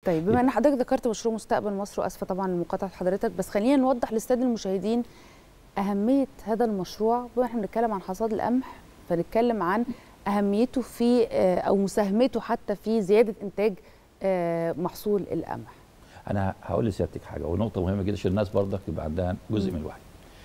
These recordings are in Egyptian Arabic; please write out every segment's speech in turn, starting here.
طيب بما ان حضرتك ذكرت مشروع مستقبل مصر واسفه طبعا لمقاطعه حضرتك بس خلينا نوضح للساده المشاهدين اهميه هذا المشروع بما احنا بنتكلم عن حصاد القمح فنتكلم عن اهميته في آه، او مساهمته حتى في زياده انتاج آه، محصول القمح انا هقول لسيادتك حاجه ونقطه مهمه جدا عشان الناس برضك يبقى عندها جزء من الوعي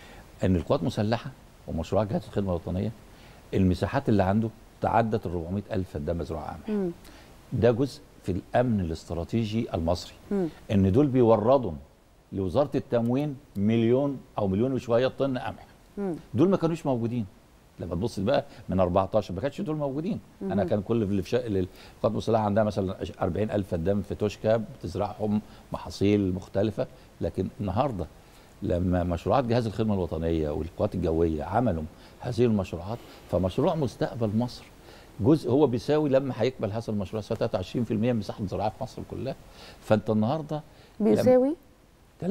ان القوات المسلحه ومشروعات جهاز الخدمه الوطنيه المساحات اللي عنده تعدت ال 400 الف فدان مزروعه قمح مم. ده جزء في الامن الاستراتيجي المصري مم. ان دول بيوردوا لوزاره التموين مليون او مليون وشويه طن قمح مم. دول ما كانوش موجودين لما تبص بقى من 14 ما كانش دول موجودين انا كان كل اللي في شا... اللي القوات المسلحه عندها مثلا 40000 فدان في توشكا بتزرعهم محاصيل مختلفه لكن النهارده لما مشروعات جهاز الخدمه الوطنيه والقوات الجويه عملوا هذه المشروعات فمشروع مستقبل مصر جزء هو بيساوي لما هيقبل هذا المشروع يساوي 23% من مساحه الزراعه في مصر كلها فانت النهارده بيساوي 23%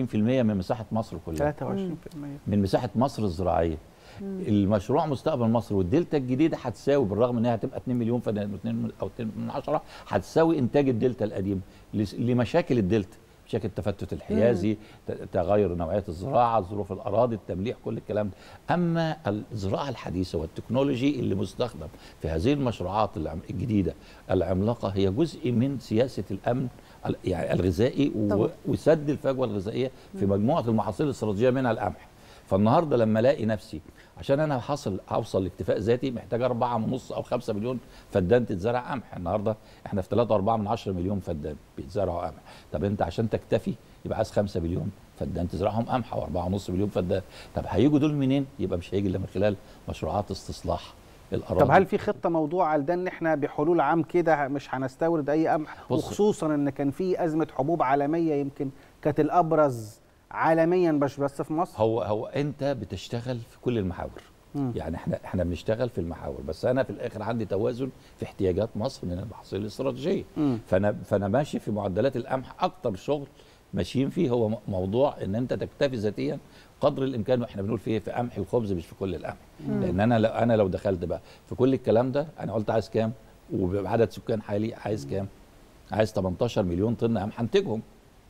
من مساحه مصر كلها 23% من مساحه مصر الزراعيه المشروع مستقبل مصر والدلتا الجديده هتساوي بالرغم انها هتبقى 2 مليون فدان 2 او 2 من 10 هتساوي انتاج الدلتا القديم لس- لمشاكل الدلتا مشاكل التفتت الحيازي ت- تغير نوعيه الزراعه ظروف الاراضي التمليح كل الكلام ده اما الزراعه الحديثه والتكنولوجي اللي مستخدم في هذه المشروعات العم- الجديده العملاقه هي جزء من سياسه الامن ال- يعني الغذائي و- طبعا. وسد الفجوه الغذائيه في مجموعه المحاصيل الاستراتيجيه منها القمح فالنهارده لما الاقي نفسي عشان انا حاصل اوصل لاكتفاء ذاتي محتاج أربعة ونص او خمسة مليون فدان تتزرع قمح النهارده احنا في 3 4 من 10 مليون فدان بيتزرعوا قمح طب انت عشان تكتفي يبقى عايز 5 مليون فدان تزرعهم قمح او 4 ونص مليون فدان طب هيجوا دول منين يبقى مش هيجي الا من خلال مشروعات استصلاح الاراضي طب هل في خطه موضوعه لده ان احنا بحلول عام كده مش هنستورد اي قمح بص. وخصوصا ان كان في ازمه حبوب عالميه يمكن كانت الابرز عالميا مش بس في مصر هو هو انت بتشتغل في كل المحاور مم. يعني احنا احنا بنشتغل في المحاور بس انا في الاخر عندي توازن في احتياجات مصر من المحاصيل الاستراتيجيه مم. فانا فانا ماشي في معدلات القمح اكتر شغل ماشيين فيه هو م- موضوع ان انت تكتفي ذاتيا قدر الامكان واحنا بنقول فيه في قمح الخبز مش في كل القمح لان انا لو انا لو دخلت بقى في كل الكلام ده انا قلت عايز كام وبعدد سكان حالي عايز كام عايز 18 مليون طن قمح هنتجهم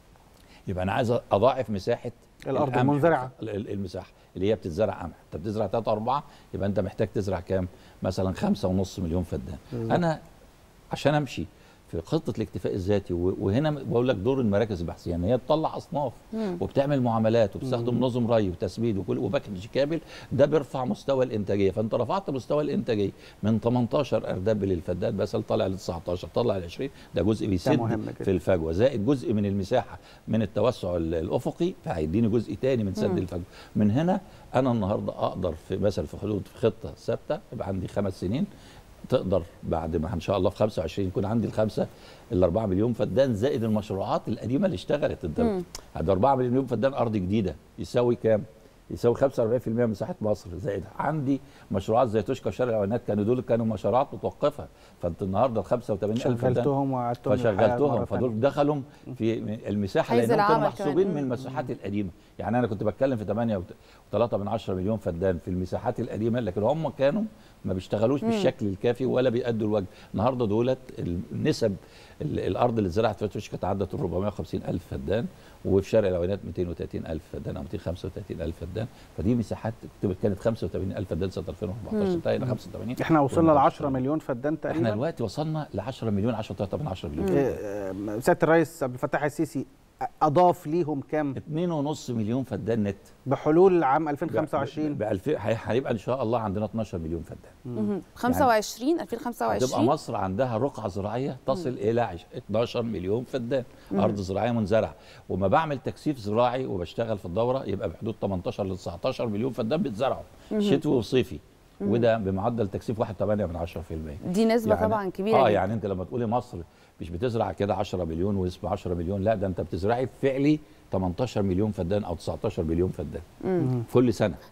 يبقى انا عايز اضاعف مساحه الأرض القمح. المنزرعة. ال- ال- المساحه اللي هي بتتزرع قمح انت بتزرع 3 4 يبقى انت محتاج تزرع كام مثلا 5.5 مليون فدان انا عشان امشي في خطه الاكتفاء الذاتي و- وهنا بقول لك دور المراكز البحثيه ان هي تطلع اصناف وبتعمل معاملات وبتستخدم نظم ري وتسميد وكل وباكج كامل ده بيرفع مستوى الانتاجيه فانت رفعت مستوى الانتاجيه من 18 ارداب للفدان بس طالع ل 19 طلع ل 20 ده جزء بيسد مهم جدا. في الفجوه زائد جزء من المساحه من التوسع ال- الافقي فهيديني جزء تاني من سد الفجوه من هنا انا النهارده اقدر في مثلا في حدود في خطه ثابته يبقى عندي خمس سنين تقدر بعد ما ان شاء الله في 25 يكون عندي الخمسه ال 4 مليون فدان زائد المشروعات القديمه اللي اشتغلت انت هذا 4 مليون فدان ارض جديده يساوي كام؟ يساوي 45% من مساحه مصر زائد عندي مشروعات زي توشكا وشارع الاعلانات كانوا دول كانوا مشروعات متوقفه فانت النهارده ال 85000 فدان شغلتهم وقعدتهم للحياة مرة فشغلتهم تانية. فدول دخلوا في المساحه حيز لانهم كانوا العمل محسوبين كمان. من المساحات القديمه يعني انا كنت بتكلم في 8 و3 من 10 مليون فدان في المساحات القديمه لكن هم كانوا ما بيشتغلوش بالشكل الكافي ولا بيأدوا الواجب النهارده دولت النسب ال- الارض اللي اتزرعت في توشكا تعدت ال 450 الف فدان وفي شارع العوينات 230 الف فدان او 235 الف فدان فدي مساحات كانت 85 الف فدان سنه 2014 انتهى الى 85 احنا وصلنا ل 10 مليون فدان احنا تقريبا دلوقتي وصلنا ل 10 مليون 10 من 10 مليون آه، آه، سياده الرئيس عبد الفتاح السيسي اضاف ليهم كام 2.5 مليون فدان نت بحلول عام 2025 ب 2000 هي- هيبقى ان شاء الله عندنا 12 مليون فدان مهم. 25 هتبقى 2025 مصر عندها رقعه زراعيه تصل الى عش- 12 مليون فدان ارض زراعيه منزرعه وما بعمل تكثيف زراعي وبشتغل في الدوره يبقى بحدود 18 ل 19 مليون فدان بيتزرعوا شتوي وصيفي وده بمعدل تكثيف 1.8 من 10% دي نسبه يعني طبعا كبيره اه جداً. يعني انت لما تقولي مصر مش بتزرع كده 10 مليون واسمه 10 مليون لا ده انت بتزرعي فعلي 18 مليون فدان او 19 مليون فدان كل سنه